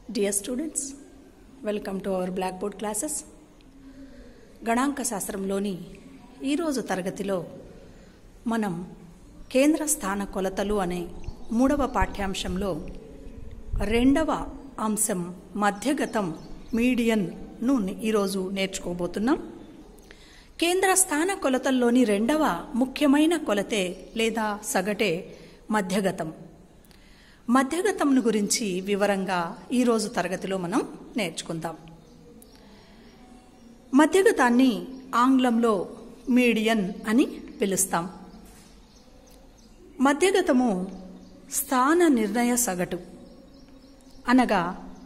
Dear students, welcome to our blackboard classes. గణాంక శాస్త్రంలోని ఈరోజు తరగతిలో మనం కేంద్ర స్థాన కొలతలు అనే మూడవ పాఠ్యాంశంలో రెండవ అంశం మధ్యగతం మీడియన్ను ఈరోజు నేర్చుకోబోతున్నాం కేంద్ర స్థాన కొలతల్లోని రెండవ ముఖ్యమైన కొలతే లేదా సగటే మధ్యగతం మధ్యగతంను గురించి వివరంగా ఈరోజు తరగతిలో మనం నేర్చుకుందాం మధ్యగతాన్ని ఆంగ్లంలో మీడియన్ అని పిలుస్తాం మధ్యగతము స్థాన నిర్ణయ సగటు అనగా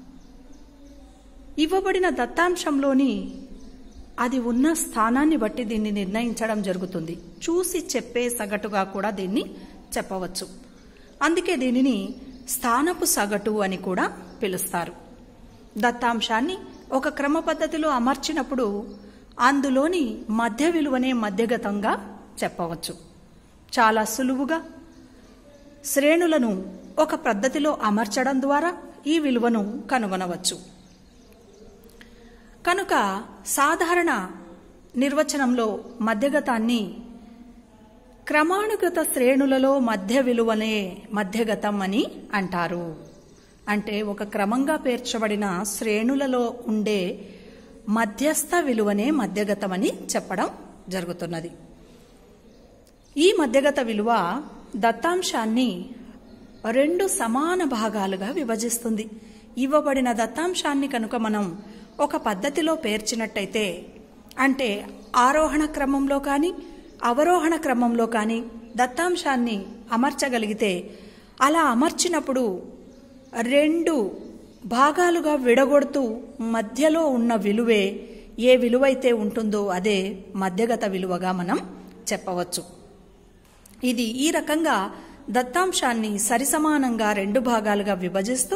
ఇవ్వబడిన దత్తాంశంలోని అది ఉన్న స్థానాన్ని బట్టి దీన్ని నిర్ణయించడం జరుగుతుంది చూసి చెప్పే సగటుగా కూడా దీన్ని చెప్పవచ్చు అందుకే దీనిని స్థానపు సగటు అని కూడా పిలుస్తారు దత్తాంశాన్ని ఒక క్రమ పద్ధతిలో అమర్చినప్పుడు అందులోని మధ్య విలువనే మధ్యగతంగా చెప్పవచ్చు చాలా సులువుగా శ్రేణులను ఒక పద్ధతిలో అమర్చడం ద్వారా ఈ విలువను కనుగొనవచ్చు కనుక సాధారణ నిర్వచనంలో మధ్యగతాన్ని క్రమానుగత శ్రేణులలో మధ్య విలువనే మధ్యగతం అని అంటారు అంటే ఒక క్రమంగా పేర్చబడిన శ్రేణులలో ఉండే మధ్యస్థ విలువనే మధ్యగతమని చెప్పడం జరుగుతున్నది ఈ మధ్యగత విలువ దత్తాంశాన్ని రెండు సమాన భాగాలుగా విభజిస్తుంది ఇవ్వబడిన దత్తాంశాన్ని కనుక మనం ఒక పద్ధతిలో పేర్చినట్టయితే అంటే ఆరోహణ క్రమంలో కానీ అవరోహణ క్రమంలో కానీ దత్తాంశాన్ని అమర్చగలిగితే అలా అమర్చినప్పుడు రెండు భాగాలుగా విడగొడుతూ మధ్యలో ఉన్న విలువే ఏ విలువైతే ఉంటుందో అదే మధ్యగత విలువగా మనం చెప్పవచ్చు ఇది ఈ రకంగా దత్తాంశాన్ని సరిసమానంగా రెండు భాగాలుగా విభజిస్తూ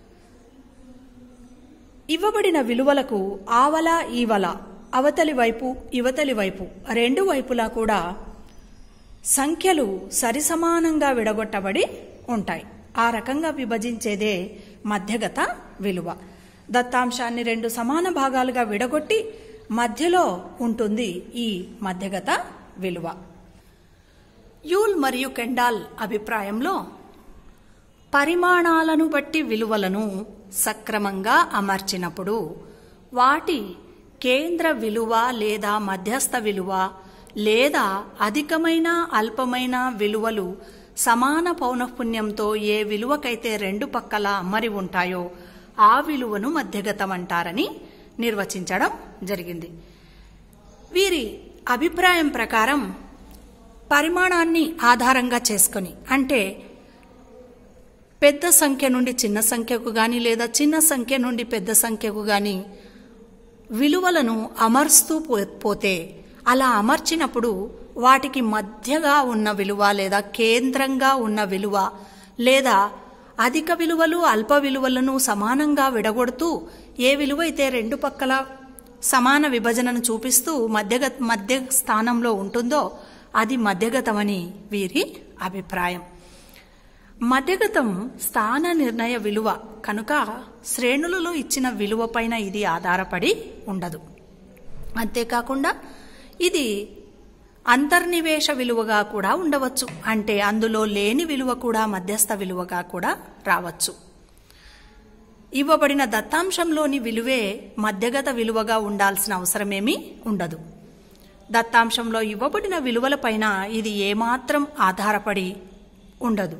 ఇవ్వబడిన విలువలకు ఆవల ఈవల అవతలి వైపు యువతలి వైపు రెండు వైపులా కూడా సంఖ్యలు సరిసమానంగా విడగొట్టబడి ఉంటాయి ఆ రకంగా విభజించేదే మధ్యగత విలువ దత్తాంశాన్ని రెండు సమాన భాగాలుగా విడగొట్టి మధ్యలో ఉంటుంది ఈ మధ్యగత విలువ యూల్ మరియు కెండాల్ అభిప్రాయంలో పరిమాణాలను బట్టి విలువలను సక్రమంగా అమర్చినప్పుడు వాటి కేంద్ర విలువ లేదా మధ్యస్థ విలువ లేదా అధికమైన అల్పమైన విలువలు సమాన పౌనఃపుణ్యంతో ఏ విలువకైతే రెండు పక్కల అమరి ఉంటాయో ఆ విలువను మధ్యగతం అంటారని నిర్వచించడం జరిగింది వీరి అభిప్రాయం ప్రకారం పరిమాణాన్ని ఆధారంగా చేసుకొని అంటే పెద్ద సంఖ్య నుండి చిన్న సంఖ్యకు కానీ లేదా చిన్న సంఖ్య నుండి పెద్ద సంఖ్యకు కానీ విలువలను అమర్స్తూ పోతే అలా అమర్చినప్పుడు వాటికి మధ్యగా ఉన్న విలువ లేదా కేంద్రంగా ఉన్న విలువ లేదా అధిక విలువలు అల్ప విలువలను సమానంగా విడగొడుతూ ఏ విలువ అయితే రెండు పక్కల సమాన విభజనను చూపిస్తూ మధ్యగ మధ్య స్థానంలో ఉంటుందో అది మధ్యగతమని వీరి అభిప్రాయం మధ్యగతం స్థాన నిర్ణయ విలువ కనుక శ్రేణులలో ఇచ్చిన విలువ పైన ఇది ఆధారపడి ఉండదు అంతేకాకుండా ఇది అంతర్నివేశ విలువగా కూడా ఉండవచ్చు అంటే అందులో లేని విలువ కూడా మధ్యస్థ విలువగా కూడా రావచ్చు ఇవ్వబడిన దత్తాంశంలోని విలువే మధ్యగత విలువగా ఉండాల్సిన అవసరమేమీ ఉండదు దత్తాంశంలో ఇవ్వబడిన విలువలపైన ఇది ఏమాత్రం ఆధారపడి ఉండదు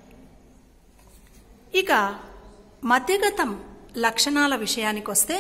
ఇక మధ్యగతం లక్షణాల విషయానికొస్తే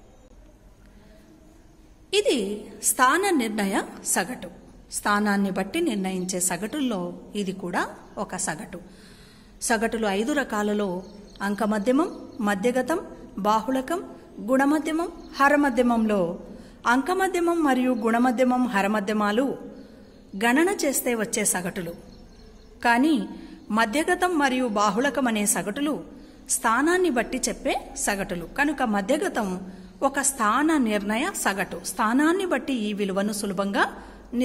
ఇది స్థాన నిర్ణయ సగటు స్థానాన్ని బట్టి నిర్ణయించే సగటుల్లో ఇది కూడా ఒక సగటు సగటులు ఐదు రకాలలో అంకమధ్యమం మధ్యగతం బాహుళకం గుణమధ్యమం హరమధ్యమంలో అంకమధ్యమం మరియు గుణమధ్యమం హరమధ్యమాలు గణన చేస్తే వచ్చే సగటులు కానీ మధ్యగతం మరియు బాహుళకం అనే సగటులు స్థానాన్ని బట్టి చెప్పే సగటులు కనుక మధ్యగతం ఒక స్థాన నిర్ణయ సగటు స్థానాన్ని బట్టి ఈ విలువను సులభంగా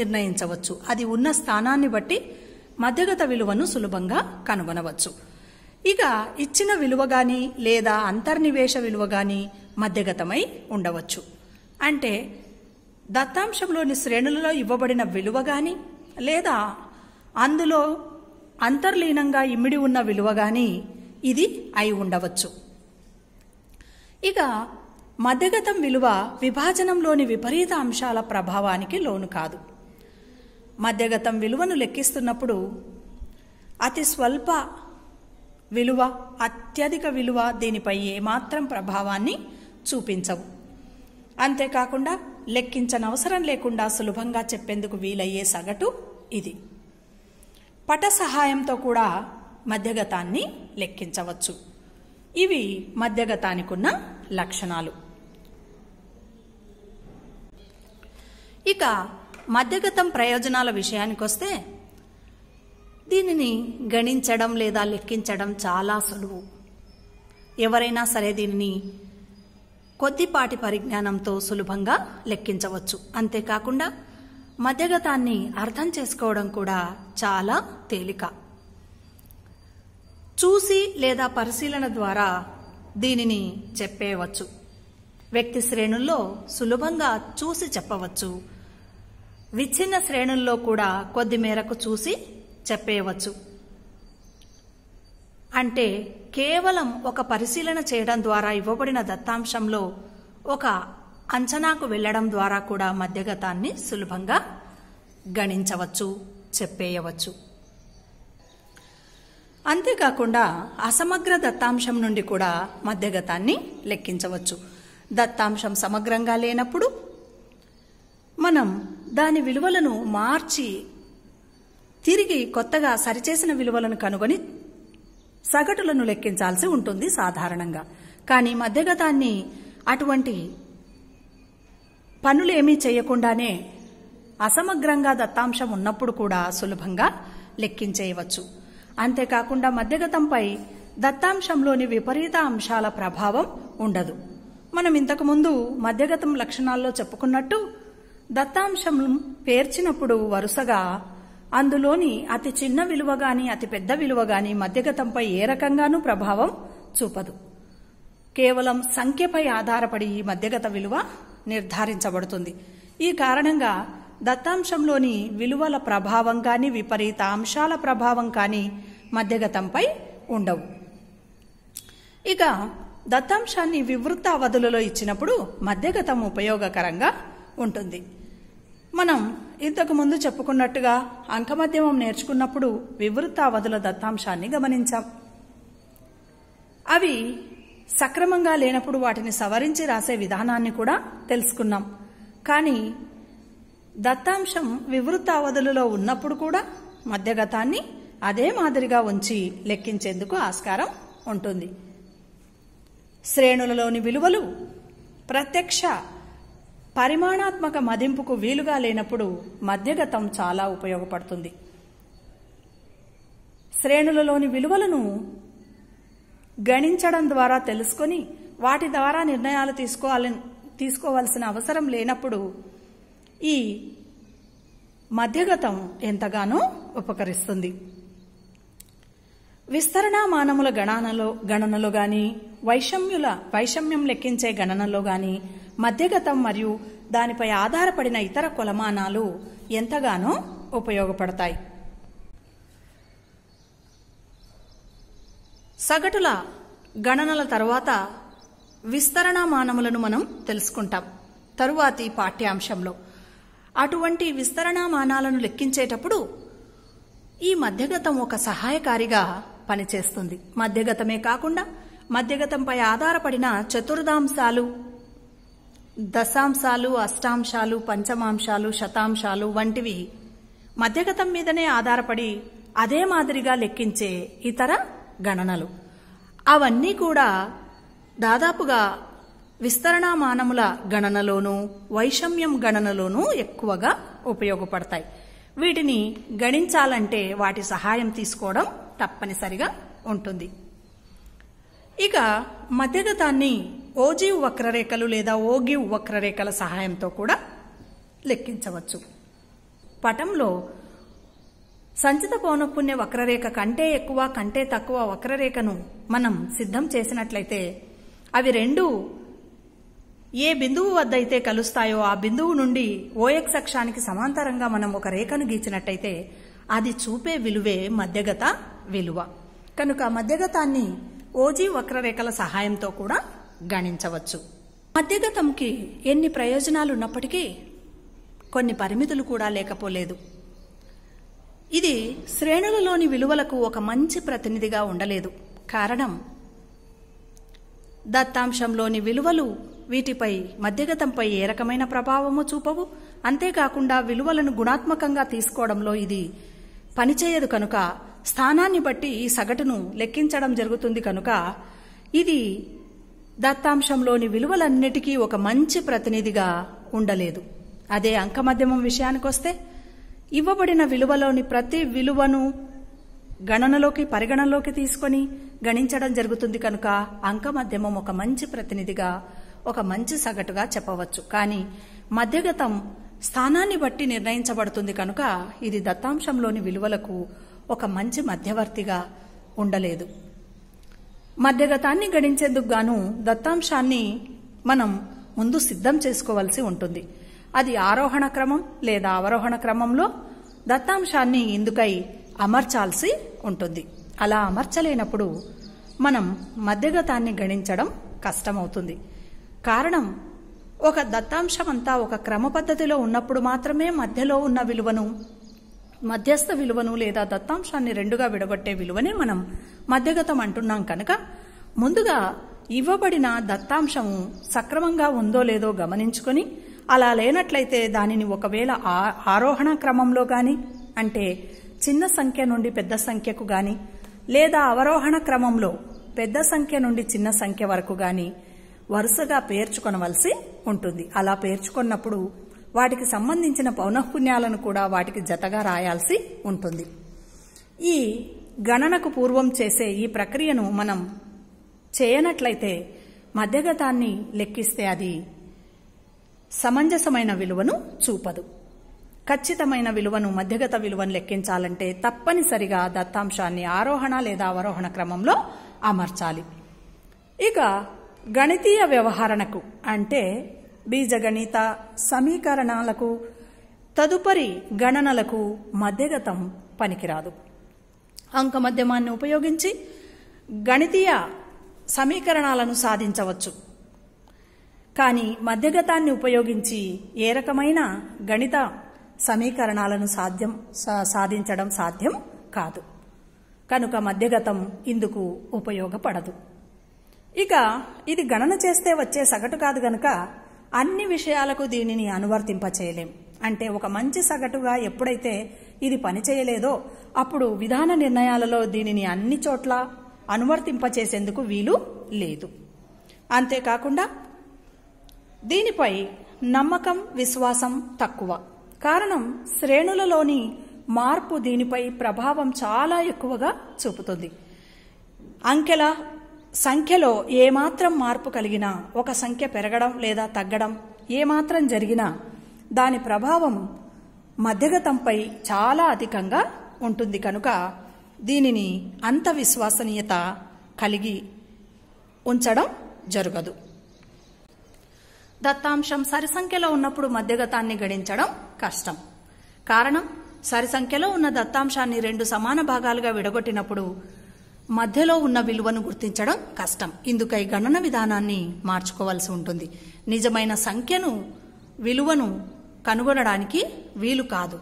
నిర్ణయించవచ్చు అది ఉన్న స్థానాన్ని బట్టి మధ్యగత విలువను సులభంగా కనుగొనవచ్చు ఇక ఇచ్చిన విలువ గాని లేదా అంతర్నివేశ విలువ గాని మధ్యగతమై ఉండవచ్చు అంటే దత్తాంశంలోని శ్రేణులలో ఇవ్వబడిన విలువ గాని లేదా అందులో అంతర్లీనంగా ఇమిడి ఉన్న విలువ గాని ఇది అయి ఉండవచ్చు ఇక మధ్యగతం విలువ విభాజనంలోని విపరీత అంశాల ప్రభావానికి లోను కాదు మధ్యగతం విలువను లెక్కిస్తున్నప్పుడు అతి స్వల్ప విలువ అత్యధిక విలువ దీనిపై ఏమాత్రం ప్రభావాన్ని చూపించవు అంతేకాకుండా లెక్కించనవసరం లేకుండా సులభంగా చెప్పేందుకు వీలయ్యే సగటు ఇది పట సహాయంతో కూడా మధ్యగతాన్ని లెక్కించవచ్చు ఇవి మధ్యగతానికున్న లక్షణాలు ఇక మధ్యగతం ప్రయోజనాల విషయానికొస్తే దీనిని గణించడం లేదా లెక్కించడం చాలా సులువు ఎవరైనా సరే దీనిని కొద్దిపాటి పరిజ్ఞానంతో సులభంగా లెక్కించవచ్చు అంతేకాకుండా మధ్యగతాన్ని అర్థం చేసుకోవడం కూడా చాలా తేలిక చూసి లేదా పరిశీలన ద్వారా దీనిని చెప్పేయవచ్చు వ్యక్తి శ్రేణుల్లో సులభంగా చూసి చెప్పవచ్చు విచ్ఛిన్న శ్రేణుల్లో కూడా కొద్ది మేరకు చూసి చెప్పేయవచ్చు అంటే కేవలం ఒక పరిశీలన చేయడం ద్వారా ఇవ్వబడిన దత్తాంశంలో ఒక అంచనాకు వెళ్ళడం ద్వారా కూడా మధ్యగతాన్ని సులభంగా గణించవచ్చు చెప్పేయవచ్చు అంతేకాకుండా అసమగ్ర దత్తాంశం నుండి కూడా మధ్యగతాన్ని లెక్కించవచ్చు దత్తాంశం సమగ్రంగా లేనప్పుడు మనం దాని విలువలను మార్చి తిరిగి కొత్తగా సరిచేసిన విలువలను కనుగొని సగటులను లెక్కించాల్సి ఉంటుంది సాధారణంగా కానీ మధ్యగతాన్ని అటువంటి పనులేమీ చేయకుండానే అసమగ్రంగా దత్తాంశం ఉన్నప్పుడు కూడా సులభంగా లెక్కించేయవచ్చు అంతేకాకుండా మధ్యగతంపై దత్తాంశంలోని విపరీత అంశాల ప్రభావం ఉండదు మనం ఇంతకుముందు మధ్యగతం లక్షణాల్లో చెప్పుకున్నట్టు దత్తాంశం పేర్చినప్పుడు వరుసగా అందులోని అతి చిన్న విలువ గాని అతి పెద్ద విలువ గాని మధ్యగతంపై ఏ రకంగానూ ప్రభావం చూపదు కేవలం సంఖ్యపై ఆధారపడి ఈ మధ్యగత విలువ నిర్ధారించబడుతుంది ఈ కారణంగా దత్తాంశంలోని విలువల ప్రభావం కానీ విపరీత అంశాల ప్రభావం కానీ మధ్యగతంపై ఉండవు ఇక దత్తాంశాన్ని వివృత అవధులలో ఇచ్చినప్పుడు మధ్యగతం ఉపయోగకరంగా ఉంటుంది మనం ఇంతకు ముందు చెప్పుకున్నట్టుగా అంకమధ్యమం నేర్చుకున్నప్పుడు వివృత అవధుల దత్తాంశాన్ని గమనించాం అవి సక్రమంగా లేనప్పుడు వాటిని సవరించి రాసే విధానాన్ని కూడా తెలుసుకున్నాం కానీ దత్తాంశం వివృత అవధులలో ఉన్నప్పుడు కూడా మధ్యగతాన్ని అదే మాదిరిగా ఉంచి లెక్కించేందుకు ఆస్కారం ఉంటుంది శ్రేణులలోని విలువలు ప్రత్యక్ష పరిమాణాత్మక మదింపుకు వీలుగా లేనప్పుడు మధ్యగతం చాలా ఉపయోగపడుతుంది శ్రేణులలోని విలువలను గణించడం ద్వారా తెలుసుకొని వాటి ద్వారా నిర్ణయాలు తీసుకోవాలి తీసుకోవాల్సిన అవసరం లేనప్పుడు ఈ మధ్యగతం ఎంతగానో ఉపకరిస్తుంది విస్తరణామానముల గణనలో గణనలో గాని వైషమ్యుల వైషమ్యం లెక్కించే గణనలో గాని మధ్యగతం మరియు దానిపై ఆధారపడిన ఇతర కొలమానాలు ఎంతగానో ఉపయోగపడతాయి సగటుల గణనల తర్వాత విస్తరణామానములను మనం తెలుసుకుంటాం తరువాతి పాఠ్యాంశంలో అటువంటి విస్తరణామానాలను లెక్కించేటప్పుడు ఈ మధ్యగతం ఒక సహాయకారిగా పనిచేస్తుంది మధ్యగతమే కాకుండా మధ్యగతంపై ఆధారపడిన చతుర్థాంశాలు దశాంశాలు అష్టాంశాలు పంచమాంశాలు శతాంశాలు వంటివి మధ్యగతం మీదనే ఆధారపడి అదే మాదిరిగా లెక్కించే ఇతర గణనలు అవన్నీ కూడా దాదాపుగా విస్తరణామానముల గణనలోనూ వైషమ్యం గణనలోనూ ఎక్కువగా ఉపయోగపడతాయి వీటిని గణించాలంటే వాటి సహాయం తీసుకోవడం తప్పనిసరిగా ఉంటుంది ఇక మధ్యగతాన్ని ఓజీవ్ వక్రరేఖలు లేదా ఓగివ్ వక్రరేఖల సహాయంతో కూడా లెక్కించవచ్చు పటంలో సంచిత పౌనఃపుణ్య వక్రరేఖ కంటే ఎక్కువ కంటే తక్కువ వక్రరేఖను మనం సిద్ధం చేసినట్లయితే అవి రెండు ఏ బిందువు వద్ద అయితే కలుస్తాయో ఆ బిందువు నుండి ఓఎక్స్ అక్షానికి సమాంతరంగా మనం ఒక రేఖను గీచినట్టయితే అది చూపే విలువే మధ్యగత విలువ కనుక మధ్యగతాన్ని ఓజీ వక్రరేఖల సహాయంతో కూడా గణించవచ్చు మధ్యగతంకి ఎన్ని ప్రయోజనాలు ఉన్నప్పటికీ కొన్ని పరిమితులు కూడా లేకపోలేదు ఇది శ్రేణులలోని విలువలకు ఒక మంచి ప్రతినిధిగా ఉండలేదు కారణం దత్తాంశంలోని విలువలు వీటిపై మధ్యగతంపై ఏ రకమైన ప్రభావము చూపవు అంతేకాకుండా విలువలను గుణాత్మకంగా తీసుకోవడంలో ఇది పనిచేయదు కనుక స్థానాన్ని బట్టి ఈ సగటును లెక్కించడం జరుగుతుంది కనుక ఇది దత్తాంశంలోని విలువలన్నిటికీ ఒక మంచి ప్రతినిధిగా ఉండలేదు అదే అంకమధ్యమం విషయానికొస్తే ఇవ్వబడిన విలువలోని ప్రతి విలువను గణనలోకి పరిగణనలోకి తీసుకొని గణించడం జరుగుతుంది కనుక అంకమధ్యమం ఒక మంచి ప్రతినిధిగా ఒక మంచి సగటుగా చెప్పవచ్చు కానీ మధ్యగతం స్థానాన్ని బట్టి నిర్ణయించబడుతుంది కనుక ఇది దత్తాంశంలోని విలువలకు ఒక మంచి మధ్యవర్తిగా ఉండలేదు మధ్యగతాన్ని గణించేందుకు గాను దత్తాంశాన్ని మనం ముందు సిద్ధం చేసుకోవాల్సి ఉంటుంది అది ఆరోహణ క్రమం లేదా అవరోహణ క్రమంలో దత్తాంశాన్ని ఇందుకై అమర్చాల్సి ఉంటుంది అలా అమర్చలేనప్పుడు మనం మధ్యగతాన్ని గణించడం కష్టమవుతుంది కారణం ఒక దత్తాంశం అంతా ఒక క్రమ పద్ధతిలో ఉన్నప్పుడు మాత్రమే మధ్యలో ఉన్న విలువను మధ్యస్థ విలువను లేదా దత్తాంశాన్ని రెండుగా విడగొట్టే విలువనే మనం మధ్యగతం అంటున్నాం కనుక ముందుగా ఇవ్వబడిన దత్తాంశము సక్రమంగా ఉందో లేదో గమనించుకొని అలా లేనట్లయితే దానిని ఒకవేళ ఆ- ఆరోహణ క్రమంలో గాని అంటే చిన్న సంఖ్య నుండి పెద్ద సంఖ్యకు గాని లేదా అవరోహణ క్రమంలో పెద్ద సంఖ్య నుండి చిన్న సంఖ్య వరకు గాని వరుసగా పేర్చుకొనవలసి ఉంటుంది అలా పేర్చుకున్నప్పుడు వాటికి సంబంధించిన పౌనఃపుణ్యాలను కూడా వాటికి జతగా రాయాల్సి ఉంటుంది ఈ గణనకు పూర్వం చేసే ఈ ప్రక్రియను మనం చేయనట్లయితే మధ్యగతాన్ని లెక్కిస్తే అది సమంజసమైన విలువను చూపదు ఖచ్చితమైన విలువను మధ్యగత విలువను లెక్కించాలంటే తప్పనిసరిగా దత్తాంశాన్ని ఆరోహణ లేదా అవరోహణ క్రమంలో అమర్చాలి ఇక గణితీయ వ్యవహరణకు అంటే బీజగణిత సమీకరణాలకు తదుపరి గణనలకు మధ్యగతం పనికిరాదు అంక మధ్యమాన్ని ఉపయోగించి గణితీయ సమీకరణాలను సాధించవచ్చు కానీ మధ్యగతాన్ని ఉపయోగించి ఏ రకమైన గణిత సమీకరణాలను సాధ్యం సా- సాధించడం సాధ్యం కాదు కనుక మధ్యగతం ఇందుకు ఉపయోగపడదు ఇక ఇది గణన చేస్తే వచ్చే సగటు కాదు గనుక అన్ని విషయాలకు దీనిని అనువర్తింప చేయలేం అంటే ఒక మంచి సగటుగా ఎప్పుడైతే ఇది పనిచేయలేదో అప్పుడు విధాన నిర్ణయాలలో దీనిని అన్ని చోట్ల అనువర్తింప చేసేందుకు వీలు లేదు అంతేకాకుండా దీనిపై నమ్మకం విశ్వాసం తక్కువ కారణం శ్రేణులలోని మార్పు దీనిపై ప్రభావం చాలా ఎక్కువగా చూపుతుంది అంకెల సంఖ్యలో ఏమాత్రం మార్పు కలిగినా ఒక సంఖ్య పెరగడం లేదా తగ్గడం ఏమాత్రం జరిగినా దాని ప్రభావం మధ్యగతంపై చాలా అధికంగా ఉంటుంది కనుక దీనిని అంత విశ్వసనీయత కలిగి ఉంచడం జరగదు దత్తాంశం సరి సంఖ్యలో ఉన్నప్పుడు మధ్యగతాన్ని గణించడం కష్టం కారణం సరి సంఖ్యలో ఉన్న దత్తాంశాన్ని రెండు సమాన భాగాలుగా విడగొట్టినప్పుడు మధ్యలో ఉన్న విలువను గుర్తించడం కష్టం ఇందుకై గణన విధానాన్ని మార్చుకోవాల్సి ఉంటుంది నిజమైన సంఖ్యను విలువను కనుగొనడానికి వీలు కాదు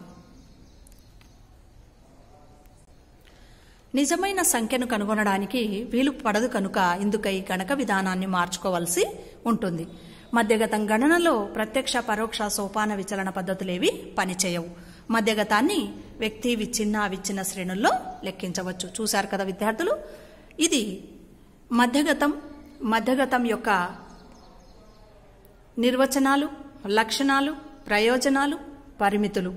నిజమైన సంఖ్యను కనుగొనడానికి వీలు పడదు కనుక ఇందుకై గణక విధానాన్ని మార్చుకోవాల్సి ఉంటుంది మధ్యగతం గణనలో ప్రత్యక్ష పరోక్ష సోపాన విచలన పద్ధతులేవి పనిచేయవు మధ్యగతాన్ని వ్యక్తి విచ్ఛిన్న అవిచ్ఛిన్న శ్రేణుల్లో లెక్కించవచ్చు చూశారు కదా విద్యార్థులు ఇది మధ్యగతం మధ్యగతం యొక్క నిర్వచనాలు లక్షణాలు ప్రయోజనాలు పరిమితులు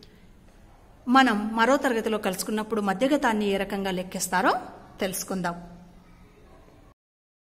మనం మరో తరగతిలో కలుసుకున్నప్పుడు మధ్యగతాన్ని ఏ రకంగా లెక్కిస్తారో తెలుసుకుందాం